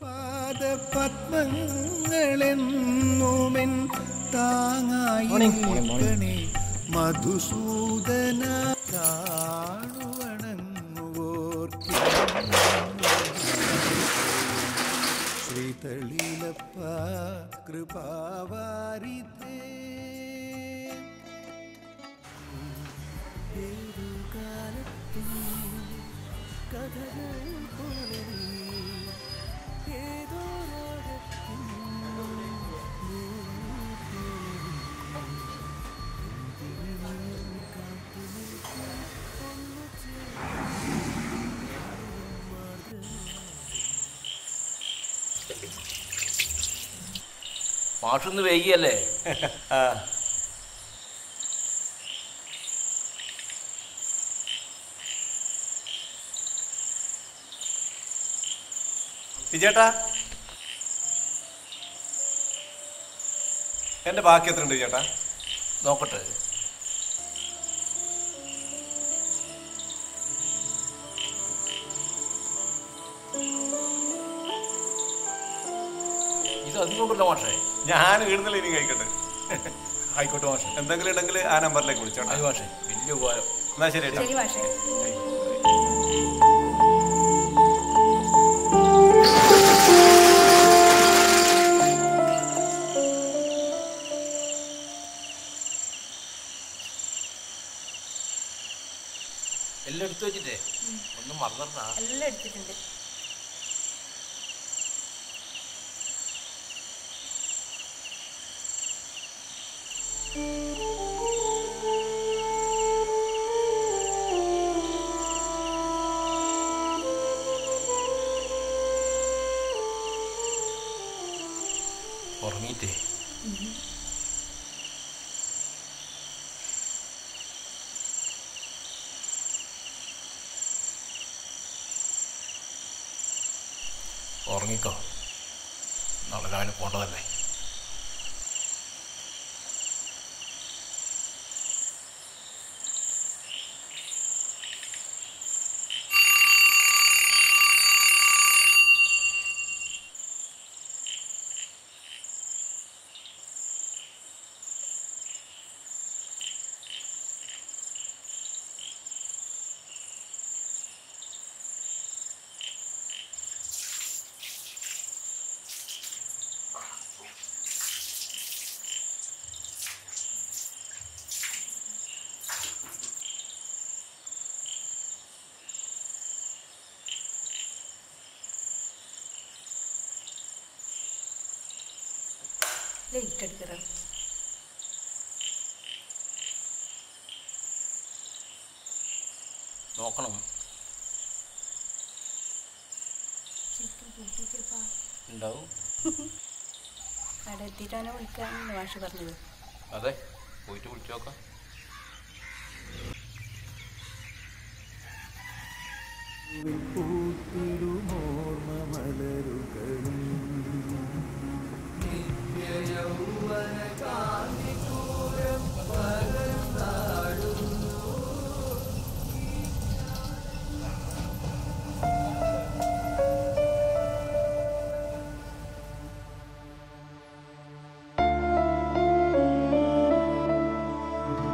പാദപത്മങ്ങളെന്നുമെൻ താങ്ങായി നിൽക്കണേ മധുസൂദന കാണുവണങ്ങുവോർക്കും ശ്രീതളിലപ്പ കൃപാവാരിധേ ഏതു കാലത്തും കഥകൾ പോലെ നീ ഏതോ രാഗത്തിൻ മാഷൊന്ന് വൈകിയല്ലേ വിജേട്ടാ എന്റെ ബാക്കി എത്ര ഉണ്ട് ചേട്ടാ നോക്കട്ടെ ഇത് അധികം കൊണ്ടല്ലോ മാഷേ ഞാൻ വീടുന്നില്ല ഇനി കഴിക്കട്ടെ ആയിക്കോട്ടെ മാഷേ എന്തെങ്കിലും ഉണ്ടെങ്കിൽ ആ നമ്പറിലേക്ക് വിളിച്ചോട്ടെ അത് മാഷേ വലിയ ഉപകാരം എന്നാ ശരി ഏട്ടാ. ശരി മാഷേ എല്ലാം എടുത്തു വെച്ചിട്ടേ ഒന്നും മറന്നിട്ടാ എല്ലാം എടുത്തിട്ടുണ്ട് ഉറങ്ങിയിട്ടേ ഉറങ്ങിക്കോ നാളെ രാവിലെ പോണ്ടതല്ലേ ലൈറ്റ് എടുക്കറ നോക്കണം ശരിക്കും കൂട്ടിയിട്ടിപ്പാ ഉണ്ടാവും അവിടെ എത്തിയിട്ടാണ് വിളിക്കാമെന്ന് മാഷ് പറഞ്ഞത് അതെ പോയിട്ട് വിളിച്ചു നോക്കാം പൂത്തിടുമോർമ്മ മലരുകളും ആ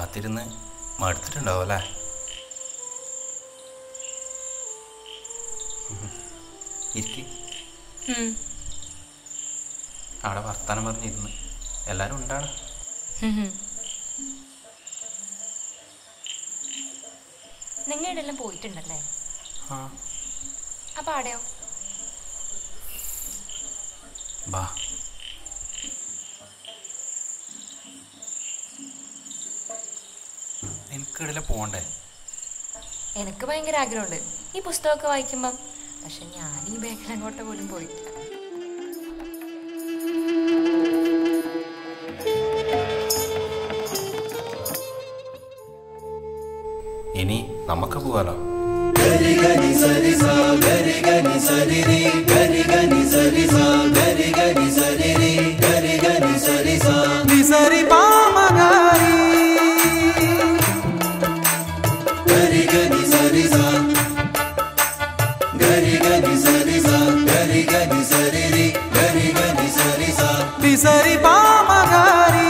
കാത്തിരുന്ന് മടുത്തിട്ടുണ്ടാവും അല്ലേ ഇരിക്കി ഉം. അവിടെ വർത്താനം പറഞ്ഞിരുന്ന് എല്ലാരും ഉണ്ടാണ് ഉം. നിങ്ങൾ ഇവിടെല്ലാം പോയിട്ടുണ്ടല്ലേ ആ അപ്പൊ അവിടെയോ ബാ എനിക്കിടയിലെ പോണ്ടേ എനിക്ക് ഭയങ്കര ആഗ്രഹമുണ്ട് ഈ പുസ്തകമൊക്കെ വായിക്കുമ്പം പക്ഷെ ഞാൻ ഈ ബാക്കിൽ അങ്ങോട്ട് പോലും പോയിട്ടില്ല ഇനി നമുക്ക് പോവാലോ నిసరి పామగారి నిసరి పామగారి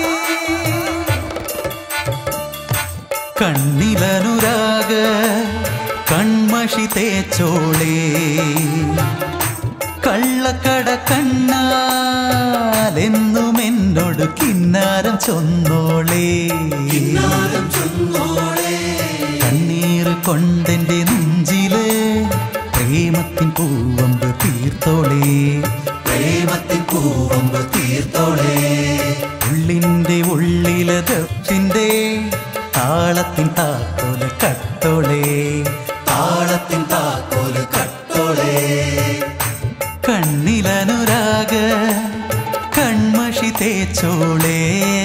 കണ്ണിലനുരാഗ കൺമഷി തേച്ചോളേ കള്ളക്കട കണ്ണാലെന്നും എന്നോട് കിന്നാരം ചൊന്നോളേ കണ്ണീർ കൊണ്ടെന്റെ നെഞ്ചില് പ്രേമത്തിൻ പൂവമ്പ് തീർത്തോളേ പ്രേമത്തിൻ പൂവമ്പ് തീർത്തോളേ ഉള്ളിന്റെ ഉള്ളിലെ ദപ്പിന്റെ താളത്തിൻ താക്കോല് കട്ടോളേ താളത്തിൻ താക്കോല് കട്ടോളേ കണ്ണിലനുരാഗ കൺമഷി തേച്ചോളേ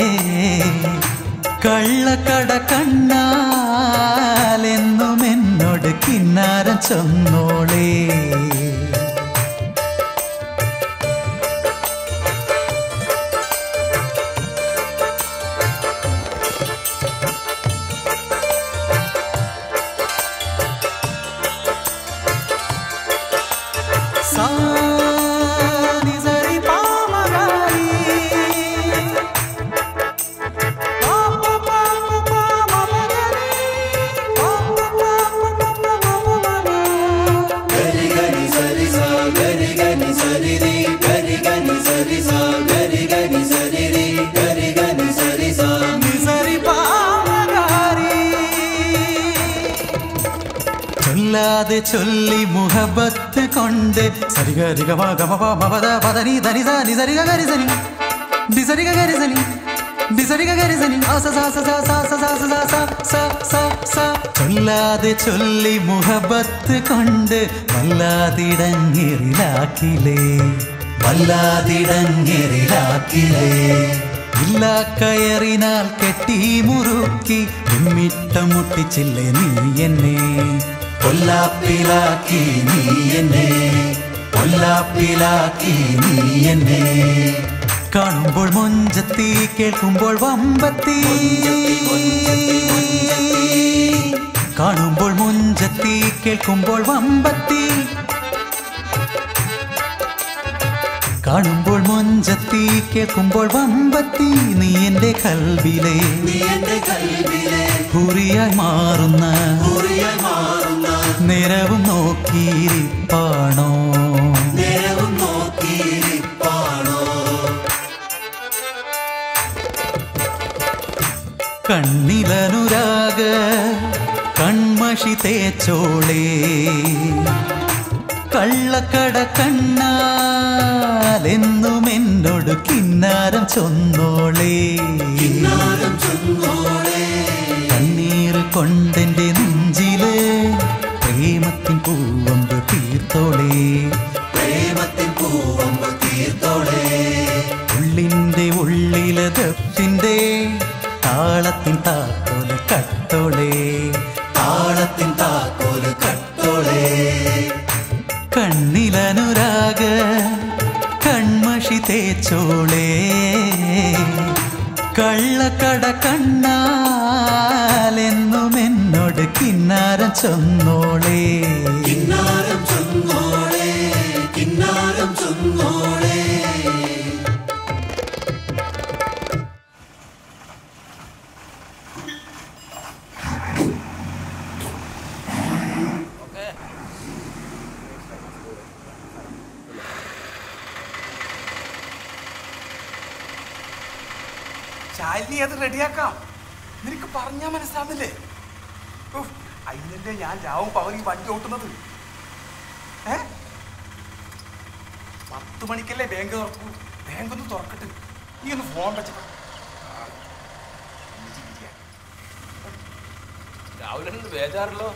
കള്ളക്കട കണ്ണാലെന്നും എന്നോട് കിന്നാരം ചൊന്നോളേ സാ നി സരി പ മ ഗ രി. പ പ പ പ പ മ മ ഗ രി. പ പ പ പ പ പ മ മ ഗ. നി സരി പ മ ഗ രി. ചൊല്ലാതെ ചൊല്ലി മുഹബത്ത് കൊണ്ട് സരിഗ രിഗ മ ഗ മ പ മ പ ദ പ ധ നി ധ നി സ നി സരിഗ ഗ രി സ നി നി സരിഗ ഗ രി സ നി നി സരിഗ ഗ രി സ നി ആ സ സ സ സ സ സ സ സ സ സ സ സ ചൊല്ലാതെ ചൊല്ലി മുഹബത്ത് കൊണ്ട് വല്ലാതിടങ്ങേറിലാക്കിലേ വല്ലാതിടങ്ങേറിലാക്കിലേ ഇല്ല കയറിനാൽ കെട്ടി മുറുക്കി ഉമ്മിട്ടം മുട്ടിച്ചില്ലേ നീ എന്നെ പൊല്ലാപ്പിലാക്കി നീ എന്നെ പൊല്ലാപ്പിലാക്കി നീ എന്നെ കാണുമ്പോൾ മൊഞ്ചത്തി കേൾക്കുമ്പോൾ വമ്പത്തി കാണുമ്പോൾ മുഞ്ചത്തി കേൾക്കുമ്പോൾ വമ്പത്തി കാണുമ്പോൾ മൊഞ്ചത്തി കേൾക്കുമ്പോൾ വമ്പത്തി നീ എന്റെ കൽവിലെ ഹുറിയായി മാറുന്ന നേരവും നോക്കിയിരിപ്പാണോ നേരവും നോക്കിയിരിപ്പാണോ കണ്ണിലനുരാഗ കൺമഷി തേച്ചോളേ കള്ളക്കട കണ്ണാലെന്നും എന്നോട് കിന്നാരം ചൊന്നോളേ കണ്ണീർ കൊണ്ടെന്റെ നെഞ്ചില് പ്രേമത്തിൻ പൂവമ്പ് തീർത്തോളേ പ്രേമത്തിൻ പൂവമ്പ് തീർത്തോളേ ഉള്ളിന്റെ ഉള്ളിലെ ദപ്പിന്റെ താളത്തിൻ താക്കോല് കട്ടോളേ താളത്തിൻ താക്കോല് കട്ടോളേ കണ്ണിലനുരാഗ കൺമഷി തേച്ചോളേ കള്ളക്കട കണ്ണാലെന്നും എന്നോട് കിന്നാരം ചൊന്നോളേ കിന്നാരം ചൊന്നോളേ കിന്നാരം ചൊന്നോളേ ശാലിനി അത് റെഡിയാക്കാം നിനക്ക് പറഞ്ഞാ മനസ്സിലാവുന്നില്ലേ ഉഫ്, അതിനല്ലേ ഞാൻ രാവും പകൽ ഈ വണ്ടി ഓട്ടുന്നത് ഏ പത്ത് മണിക്കല്ലേ ബാങ്ക് തുറക്കൂ ബാങ്ക് ഒന്ന് തുറക്കട്ടെ നീ ഒന്ന് ഫോൺ വെച്ചിട്ട് രാവിലെ നിന്ന് ബേജാറല്ലോ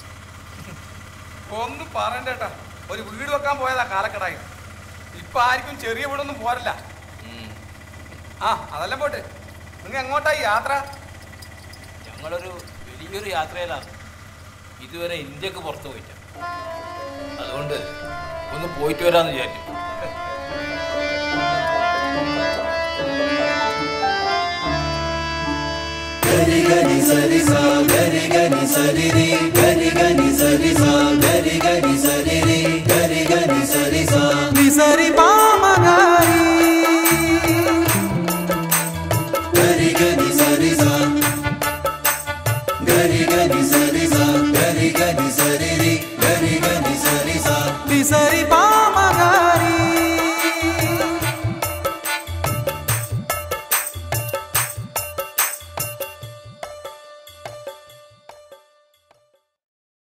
ഒന്നും പറയണ്ടേട്ടാ ഒരു വീട് വെക്കാൻ പോയതാ കാലക്കടായി ഇപ്പൊ ആർക്കും ചെറിയ വീടൊന്നും പോരല്ല ആ അതെല്ലാം പോട്ട് നിങ്ങൾ എങ്ങോട്ടായി യാത്ര ഞങ്ങളൊരു വലിയൊരു യാത്രയിലാണ് ഇതുവരെ ഇന്ത്യക്ക് പുറത്ത് പോയിട്ട അതുകൊണ്ട് ഒന്ന് പോയിട്ട് വരാന്ന് വിചാരിച്ചു ഗരി ഗരി സരി സാ